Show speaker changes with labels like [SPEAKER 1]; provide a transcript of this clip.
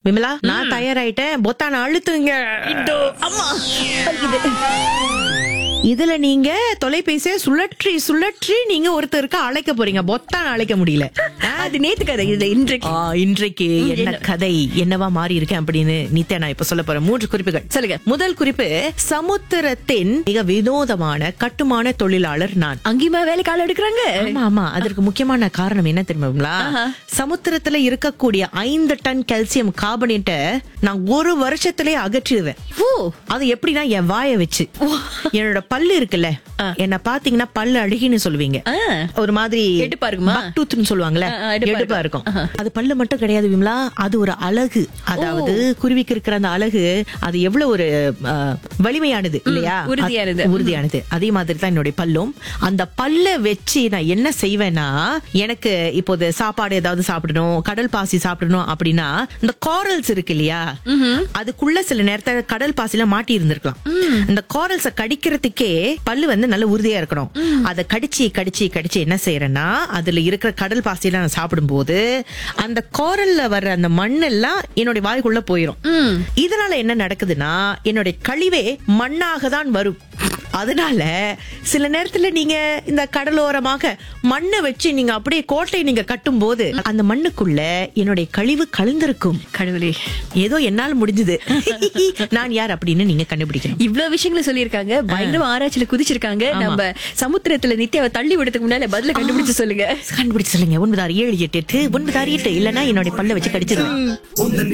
[SPEAKER 1] விமலா நான் தயாராயிட்டேன் பொத்தான அழுத்துங்க
[SPEAKER 2] அம்மா
[SPEAKER 1] இதுல நீங்க தொலைபேசியை சுழற்றி சுழற்றி நீங்க ஒருத்தருக்கு அழைக்க போறீங்க பொத்தான அழைக்க முடியல
[SPEAKER 2] அது நேத்து கதை இது இன்றைக்கு
[SPEAKER 1] ஆ, இன்றைக்கு என்ன கதை என்னவா மாறி இருக்கேன் அப்படின்னு நித்யா நான் இப்ப சொல்ல போறேன் மூன்று குறிப்புகள்
[SPEAKER 2] சொல்லுங்க.
[SPEAKER 1] முதல் குறிப்பு சமுத்திரத்தின் மிக வினோதமான கட்டுமான தொழிலாளர் நான்
[SPEAKER 2] அங்கேயுமா வேலை கால எடுக்கிறாங்க
[SPEAKER 1] ஆமா ஆமா அதற்கு முக்கியமான காரணம் என்ன தெரியுமா சமுத்திரத்துல இருக்கக்கூடிய ஐந்து டன் கால்சியம் கார்பனேட்டை நான் ஒரு வருஷத்திலே அகற்றிடுவேன்
[SPEAKER 2] ஓ
[SPEAKER 1] அது எப்படின்னா என் வாயை வச்சு என்னோட பல்லு இருக்குல்ல என்ன பாத்தீங்கன்னா பல்லு அழுகின்னு சொல்லுவீங்க
[SPEAKER 2] ஆ.
[SPEAKER 1] ஒரு மாதிரி
[SPEAKER 2] எடுப்பா இருக்குமா?
[SPEAKER 1] டூத்னு சொல்லுவாங்கல்ல
[SPEAKER 2] ஆ, ஆ, எடுப்பா
[SPEAKER 1] எடுப்பா இருக்கும் அது பல்லு மட்டும் கிடையாது விமலா அது ஒரு அழகு அதாவது குருவிக்கு இருக்கிற அந்த அழகு அது எவ்வளவு ஒரு ஆ, வலிமையானது இல்லையா
[SPEAKER 2] உறுதியானது.
[SPEAKER 1] அது- உறுதியானது அதே மாதிரி தான் என்னுடைய பல்லும் அந்த பல்ல வச்சு நான் என்ன செய்வேன்னா எனக்கு இப்போது சாப்பாடு ஏதாவது சாப்பிடணும் கடல் பாசி சாப்பிடணும் அப்படின்னா இந்த காரல்ஸ் இருக்கு இல்லையா அதுக்குள்ள சில நேரத்துல கடல் பாசில மாட்டி இருந்திருக்கலாம் இந்த காரல்ஸ கடிக்கிறதுக்கே பல்லு வந்து நல்ல உறுதியா இருக்கணும் அதை கடிச்சு கடிச்சு கடிச்சு என்ன செய்யறேன்னா அதுல இருக்கிற கடல் பாசியெல்லாம் நான் சாப்பிடும்போது அந்த காரல்ல வர்ற அந்த மண்ணெல்லாம் என்னுடைய வாய்க்குள்ள போயிரும் இதனால என்ன நடக்குதுன்னா என்னுடைய கழிவே மண்ணாக தான் வரும் அதனால சில நேரத்துல நீங்க இந்த கடலோரமாக மண்ணை வச்சு நீங்க அப்படியே கோட்டை நீங்க கட்டும் போது அந்த மண்ணுக்குள்ள என்னுடைய கழிவு கலந்திருக்கும்
[SPEAKER 2] கடவுளே
[SPEAKER 1] ஏதோ என்னால் முடிஞ்சது நான் யார் அப்படின்னு நீங்க கண்டுபிடிக்கணும்
[SPEAKER 2] இவ்வளவு விஷயங்களை சொல்லியிருக்காங்க பயங்கரமா ஆராய்ச்சியில குதிச்சிருக்காங்க நம்ம சமுத்திரத்துல நித்யாவை தள்ளி விடுறதுக்கு முன்னால பதில கண்டுபிடிச்சு சொல்லுங்க
[SPEAKER 1] கண்டுபிடிச்சு சொல்லுங்க ஒன்பது ஆறு ஏழு எட்டு எட்டு ஒன்பது ஆறு எட்டு இல்லைன்னா என்னுடைய பல்ல வச்சு கடிச்சிருவேன்